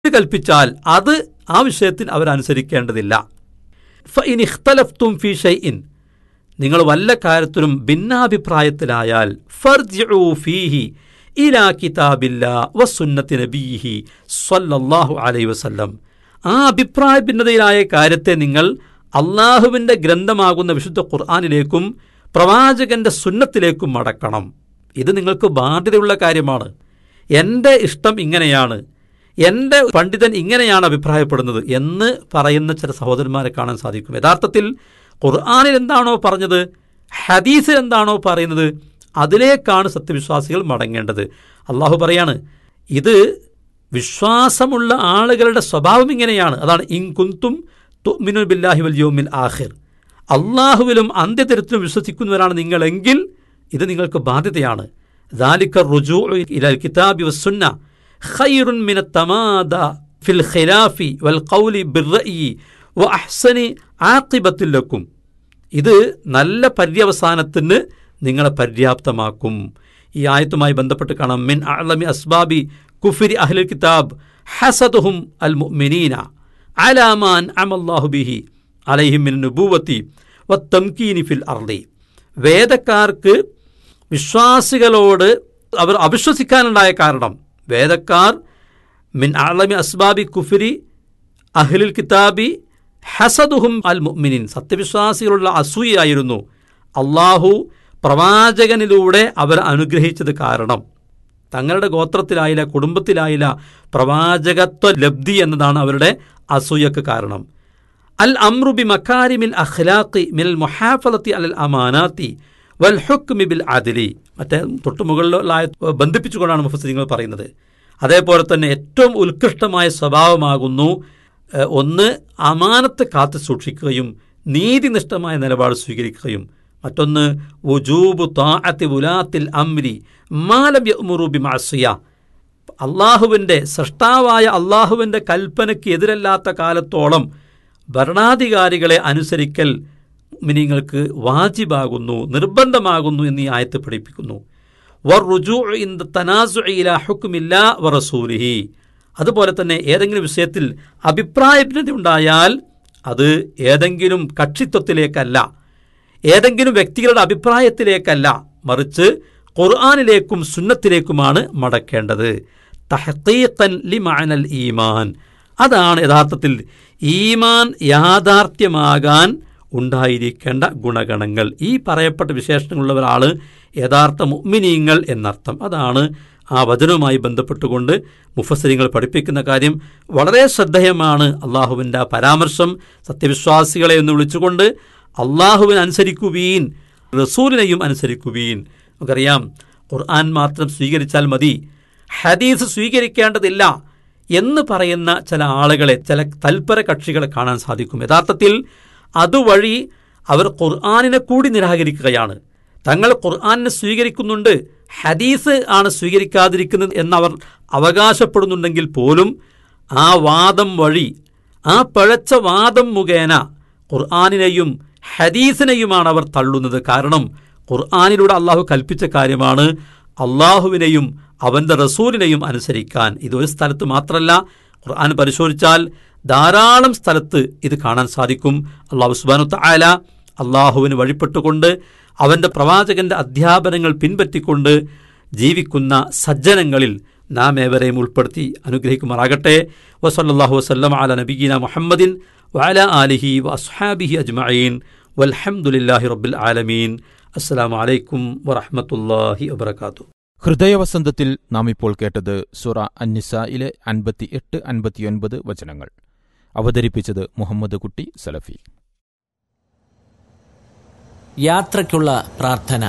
കൽപ്പിച്ചാൽ അത് ആ വിഷയത്തിൽ അവരനുസരിക്കേണ്ടതില്ല ഫഇൻ ഇഖ്തലഫ്തും ഫി ഷൈഇൻ നിങ്ങൾ വല്ല കാര്യത്തിലും ഭിന്നാഭിപ്രായത്തിലായാൽ ഫർജിഉ ഫീഹി ഇലാ കിതാബില്ലാ വസുന്നത്തി നബീഹി സ്വല്ലല്ലാഹു അലൈഹി വസല്ലം ആ അഭിപ്രായ ഭിന്നതയിലായ കാര്യത്തെ നിങ്ങൾ അള്ളാഹുവിൻ്റെ ഗ്രന്ഥമാകുന്ന വിശുദ്ധ ഖുർആാനിലേക്കും പ്രവാചകന്റെ സുന്നത്തിലേക്കും മടക്കണം ഇത് നിങ്ങൾക്ക് ബാധ്യതയുള്ള കാര്യമാണ് എൻ്റെ ഇഷ്ടം ഇങ്ങനെയാണ് എൻ്റെ പണ്ഡിതൻ ഇങ്ങനെയാണ് അഭിപ്രായപ്പെടുന്നത് എന്ന് പറയുന്ന ചില സഹോദരന്മാരെ കാണാൻ സാധിക്കും യഥാർത്ഥത്തിൽ ഖുർആാനിൽ എന്താണോ പറഞ്ഞത് ഹദീസിൽ എന്താണോ പറയുന്നത് അതിലേക്കാണ് സത്യവിശ്വാസികൾ മടങ്ങേണ്ടത് അള്ളാഹു പറയാണ് ഇത് വിശ്വാസമുള്ള ആളുകളുടെ സ്വഭാവം ഇങ്ങനെയാണ് അതാണ് ഇൻ കുന്തും തുമിനു ബില്ലാഹി വൽ യോമിൽ ആഹിർ അള്ളാഹുവിലും അന്ത്യതരത്തിലും വിശ്വസിക്കുന്നവരാണ് നിങ്ങളെങ്കിൽ ഇത് നിങ്ങൾക്ക് ബാധ്യതയാണ് ذلك الرجوع إلى الكتاب والسنة خير من التمادى في الخلاف والقول بالرأي وأحسن عاقبة لكم ഇത് നല്ല പര്യവസാനത്തിന് നിങ്ങളെ പര്യാപ്തമാക്കും ഈ ആയത്തുമായി ബന്ധപ്പെട്ട് കാണാം മിൻ അളമി അസ്ബാബി കുഫിരി അഹ്ലുൽ കിതാബ് ഹസദുഹും അൽ മുഅ്മിനീന അലാമാൻ അമല്ലാഹു ബിഹി അലൈഹിം മിൻ നുബൂവത്തി വത്തംകീനി ഫിൽ അർളി വേദക്കാർക്ക് വിശ്വാസികളോട് അവർ അവിശ്വസിക്കാനുണ്ടായ കാരണം വേദക്കാർ മിൻ അളമി അസ്ബാബി കുഫിരി അഹ്ലുൽ കിതാബി ഹസദുഹും അൽ മുഅ്മിനിൻ സത്യവിശ്വാസികളുള്ള അസൂയായിരുന്നു അള്ളാഹു പ്രവാചകനിലൂടെ അവർ അനുഗ്രഹിച്ചത് കാരണം തങ്ങളുടെ ഗോത്രത്തിലായില്ല കുടുംബത്തിലായില്ല പ്രവാചകത്വ ലബ്ധി എന്നതാണ് അവരുടെ അസൂയക്ക് കാരണം അൽ അമ്രുബി മക്കാരിമിൽ അഖ്ലാഖി മിൽ മുഹാഫലത്തി അൽ അമാനാത്തി വൽ ഹുക്മി ബിൽ അദിലി മറ്റേ തൊട്ടുമുകളിലായ ബന്ധിപ്പിച്ചുകൊണ്ടാണ് മുഫസിങ്ങൾ പറയുന്നത് അതേപോലെ തന്നെ ഏറ്റവും ഉത്കൃഷ്ടമായ സ്വഭാവമാകുന്നു ഏഹ്, ഒന്ന് അമാനത്ത് കാത്തു സൂക്ഷിക്കുകയും നീതിനിഷ്ഠമായ നിലപാട് സ്വീകരിക്കുകയും മറ്റൊന്ന് വുജൂബു താഅത്തി വുലാത്തിൽ അംരി മാലം യഅ്മുറു ബിമഅസിയ അള്ളാഹുവിൻ്റെ സൃഷ്ടാവായ അള്ളാഹുവിൻ്റെ കൽപ്പനയ്ക്ക് എതിരല്ലാത്ത കാലത്തോളം ഭരണാധികാരികളെ അനുസരിക്കൽ മിനിങ്ങൾക്ക് വാജിബാകുന്നു നിർബന്ധമാകുന്നു എന്നീ ആയത്ത് പഠിപ്പിക്കുന്നു വർ റുജൂ ഇൻ തനാസു ഇല ഹുക്കുമില്ല വറസൂലിഹി അതുപോലെ തന്നെ ഏതെങ്കിലും വിഷയത്തിൽ അഭിപ്രായ ഭിന്നത ഉണ്ടായാൽ അത് ഏതെങ്കിലും കക്ഷിത്വത്തിലേക്കല്ല ഏതെങ്കിലും വ്യക്തികളുടെ അഭിപ്രായത്തിലേക്കല്ല മറിച്ച് ഖുർആാനിലേക്കും സുന്നത്തിലേക്കുമാണ് മടക്കേണ്ടത് തഹക്കീഖൻ ലി മഅനൽ ഈമാൻ അതാണ് യഥാർത്ഥത്തിൽ ഈമാൻ യാഥാർത്ഥ്യമാകാൻ ഉണ്ടായിരിക്കേണ്ട ഗുണഗണങ്ങൾ ഈ പറയപ്പെട്ട വിശേഷണങ്ങളുള്ള ഒരാൾ യഥാർത്ഥ മുഅ്മിനീങ്ങൾ എന്നർത്ഥം അതാണ് ആ വചനവുമായി ബന്ധപ്പെട്ടുകൊണ്ട് മുഫസരിങ്ങൾ പഠിപ്പിക്കുന്ന കാര്യം വളരെ ശ്രദ്ധേയമാണ് അള്ളാഹുവിൻ്റെ ആ പരാമർശം സത്യവിശ്വാസികളെ എന്ന് വിളിച്ചുകൊണ്ട് അള്ളാഹുവിനെ അനുസരിക്കുവീൻ റസൂലിനെയും അനുസരിക്കുവീൻ നമുക്കറിയാം ഖുർആൻ മാത്രം സ്വീകരിച്ചാൽ മതി ഹദീസ് സ്വീകരിക്കേണ്ടതില്ല എന്ന് പറയുന്ന ചില ആളുകളെ ചില തൽപര കക്ഷികളെ കാണാൻ സാധിക്കും യഥാർത്ഥത്തിൽ അതുവഴി അവർ ഖുർആാനിനെ കൂടി നിരാകരിക്കുകയാണ് തങ്ങൾ ഖുർആാനിനെ സ്വീകരിക്കുന്നുണ്ട് ഹദീസ് ആണ് സ്വീകരിക്കാതിരിക്കുന്നത് എന്നവർ അവകാശപ്പെടുന്നുണ്ടെങ്കിൽ പോലും ആ വാദം വഴി ആ പഴച്ച വാദം മുഖേന ഖുർആാനിനെയും ഹദീസിനെയുമാണ് അവർ തള്ളുന്നത് കാരണം ഖുർആാനിലൂടെ അള്ളാഹു കൽപ്പിച്ച കാര്യമാണ് അള്ളാഹുവിനെയും അവൻ്റെ റസൂലിനെയും അനുസരിക്കാൻ ഇത് ഒരു സ്ഥലത്ത് മാത്രമല്ല ഖുർആൻ പരിശോധിച്ചാൽ ധാരാളം സ്ഥലത്ത് ഇത് കാണാൻ സാധിക്കും അള്ളാഹു സുബാനു തായാല അള്ളാഹുവിന് വഴിപ്പെട്ടുകൊണ്ട് അവൻ്റെ പ്രവാചകന്റെ അധ്യാപനങ്ങൾ പിൻപറ്റിക്കൊണ്ട് ജീവിക്കുന്ന സജ്ജനങ്ങളിൽ നാം ഏവരെയും ഉൾപ്പെടുത്തി അനുഗ്രഹിക്കുമാറാകട്ടെ വസല്ലാഹു വസ്ലം അല നബീന മുഹമ്മദിൻ വഅല ആലിഹി വഅസ്ഹാബിഹി അജ്മഈൻ വൽഹംദുലില്ലാഹി റബ്ബിൽ ആലമീൻ അസ്സലാമു അലൈക്കും വറഹ്മത്തുള്ളാഹി വബറകാതുഹു ഹൃദയവസന്തത്തിൽ നാം ഇപ്പോൾ കേട്ടത് സുറ അന്നിസയിലെ അൻപത്തി എട്ട് അൻപത്തിയൊൻപത് വചനങ്ങൾ അവതരിപ്പിച്ചത് മുഹമ്മദ് കുട്ടി സലഫി യാത്രയ്ക്കുള്ള പ്രാർത്ഥന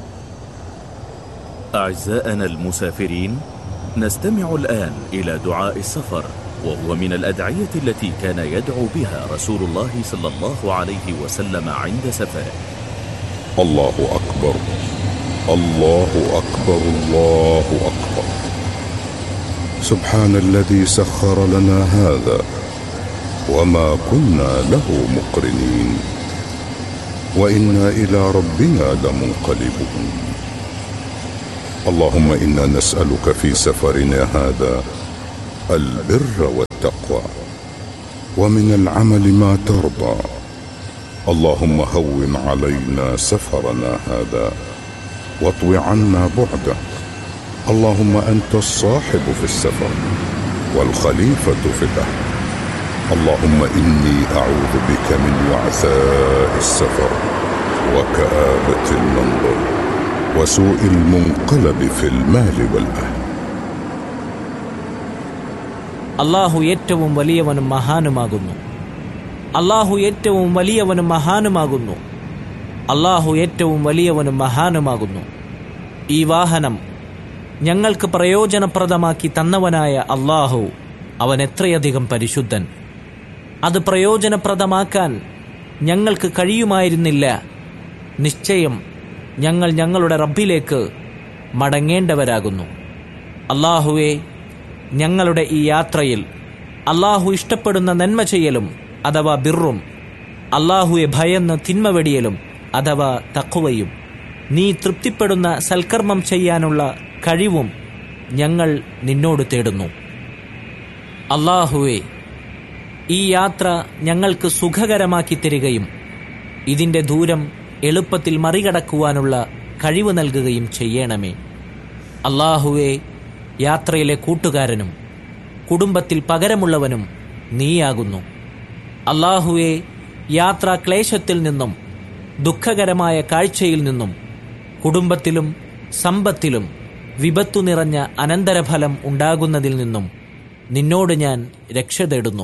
أعزائنا المسافرين نستمع الآن إلى دعاء السفر وهو من الأدعية التي كان يدعو بها رسول الله صلى الله عليه وسلم عند سفره الله أكبر الله أكبر الله أكبر سبحان الذي سخر لنا هذا وما كنا له مقرنين وإنا إلى ربنا لمنقلبون اللهم إنا نسألك في سفرنا هذا البر والتقوى ومن العمل ما ترضى اللهم هون علينا سفرنا هذا واطو عنا بعده اللهم انت الصاحب في السفر والخليفه في الاهل اللهم اني اعوذ بك من وعثاء السفر وكابه المنظر وسوء المنقلب في المال والاهل അള്ളാഹു ഏറ്റവും വലിയവനും മഹാനുമാകുന്നു അള്ളാഹു ഏറ്റവും വലിയവനും മഹാനുമാകുന്നു അള്ളാഹു ഏറ്റവും വലിയവനും മഹാനുമാകുന്നു ഈ വാഹനം ഞങ്ങൾക്ക് പ്രയോജനപ്രദമാക്കി തന്നവനായ അള്ളാഹു അവൻ എത്രയധികം പരിശുദ്ധൻ അത് പ്രയോജനപ്രദമാക്കാൻ ഞങ്ങൾക്ക് കഴിയുമായിരുന്നില്ല നിശ്ചയം ഞങ്ങൾ ഞങ്ങളുടെ റബ്ബിലേക്ക് മടങ്ങേണ്ടവരാകുന്നു അള്ളാഹുവെ ഞങ്ങളുടെ ഈ യാത്രയിൽ അള്ളാഹു ഇഷ്ടപ്പെടുന്ന നന്മ ചെയ്യലും അഥവാ ബിറും അള്ളാഹുവെ ഭയന്ന് തിന്മ വെടിയലും അഥവാ തക്കുവയും നീ തൃപ്തിപ്പെടുന്ന സൽക്കർമ്മം ചെയ്യാനുള്ള കഴിവും ഞങ്ങൾ നിന്നോട് തേടുന്നു അള്ളാഹുവെ ഈ യാത്ര ഞങ്ങൾക്ക് സുഖകരമാക്കി തരികയും ഇതിൻ്റെ ദൂരം എളുപ്പത്തിൽ മറികടക്കുവാനുള്ള കഴിവ് നൽകുകയും ചെയ്യണമേ അള്ളാഹുവെ യാത്രയിലെ കൂട്ടുകാരനും കുടുംബത്തിൽ പകരമുള്ളവനും നീയാകുന്നു അള്ളാഹുവെ യാത്രാ ക്ലേശത്തിൽ നിന്നും ദുഃഖകരമായ കാഴ്ചയിൽ നിന്നും കുടുംബത്തിലും സമ്പത്തിലും വിപത്തു നിറഞ്ഞ അനന്തരഫലം ഉണ്ടാകുന്നതിൽ നിന്നും നിന്നോട് ഞാൻ രക്ഷ തേടുന്നു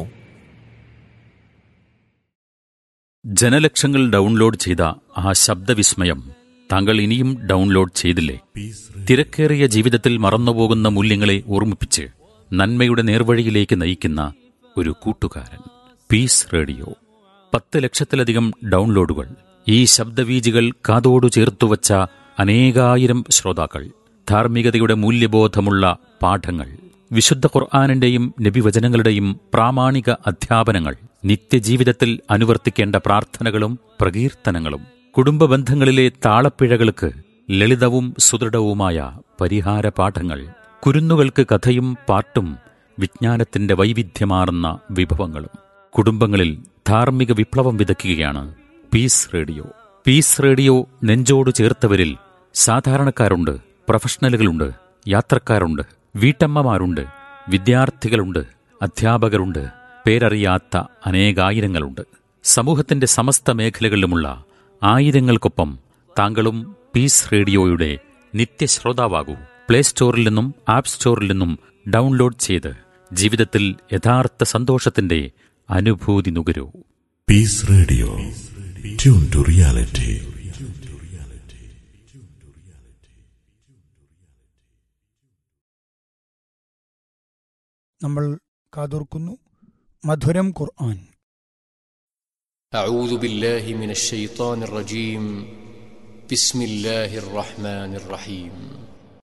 ജനലക്ഷങ്ങൾ ഡൗൺലോഡ് ചെയ്ത ആ ശബ്ദവിസ്മയം താങ്കൾ ഇനിയും ഡൗൺലോഡ് ചെയ്തില്ലേ തിരക്കേറിയ ജീവിതത്തിൽ മറന്നുപോകുന്ന മൂല്യങ്ങളെ ഓർമ്മിപ്പിച്ച് നന്മയുടെ നേർവഴിയിലേക്ക് നയിക്കുന്ന ഒരു കൂട്ടുകാരൻ പീസ് റേഡിയോ പത്ത് ലക്ഷത്തിലധികം ഡൗൺലോഡുകൾ ഈ ശബ്ദവീജികൾ കാതോടു ചേർത്തുവച്ച അനേകായിരം ശ്രോതാക്കൾ ധാർമ്മികതയുടെ മൂല്യബോധമുള്ള പാഠങ്ങൾ വിശുദ്ധ ഖുർആാനിന്റെയും നബിവചനങ്ങളുടെയും പ്രാമാണിക അധ്യാപനങ്ങൾ നിത്യജീവിതത്തിൽ അനുവർത്തിക്കേണ്ട പ്രാർത്ഥനകളും പ്രകീർത്തനങ്ങളും കുടുംബ ബന്ധങ്ങളിലെ താളപ്പിഴകൾക്ക് ലളിതവും സുദൃഢവുമായ പരിഹാര പാഠങ്ങൾ കുരുന്നുകൾക്ക് കഥയും പാട്ടും വിജ്ഞാനത്തിന്റെ വൈവിധ്യമാർന്ന വിഭവങ്ങളും കുടുംബങ്ങളിൽ ധാർമ്മിക വിപ്ലവം വിതയ്ക്കുകയാണ് പീസ് റേഡിയോ പീസ് റേഡിയോ നെഞ്ചോട് ചേർത്തവരിൽ സാധാരണക്കാരുണ്ട് പ്രൊഫഷണലുകളുണ്ട് യാത്രക്കാരുണ്ട് വീട്ടമ്മമാരുണ്ട് വിദ്യാർത്ഥികളുണ്ട് അധ്യാപകരുണ്ട് പേരറിയാത്ത അനേകായിരങ്ങളുണ്ട് സമൂഹത്തിന്റെ സമസ്ത മേഖലകളിലുമുള്ള ആയിരങ്ങൾക്കൊപ്പം താങ്കളും പീസ് റേഡിയോയുടെ നിത്യശ്രോതാവാകൂ പ്ലേ സ്റ്റോറിൽ നിന്നും ആപ്പ് സ്റ്റോറിൽ നിന്നും ഡൗൺലോഡ് ചെയ്ത് ജീവിതത്തിൽ യഥാർത്ഥ സന്തോഷത്തിന്റെ അനുഭൂതി നുകരൂ Peace Radio. Tune to reality. നമ്മൾ കാതോർക്കുന്നു മധുരം ഖുർആൻ أعوذ بالله من الشيطان الرجيم بسم الله الرحمن الرحيم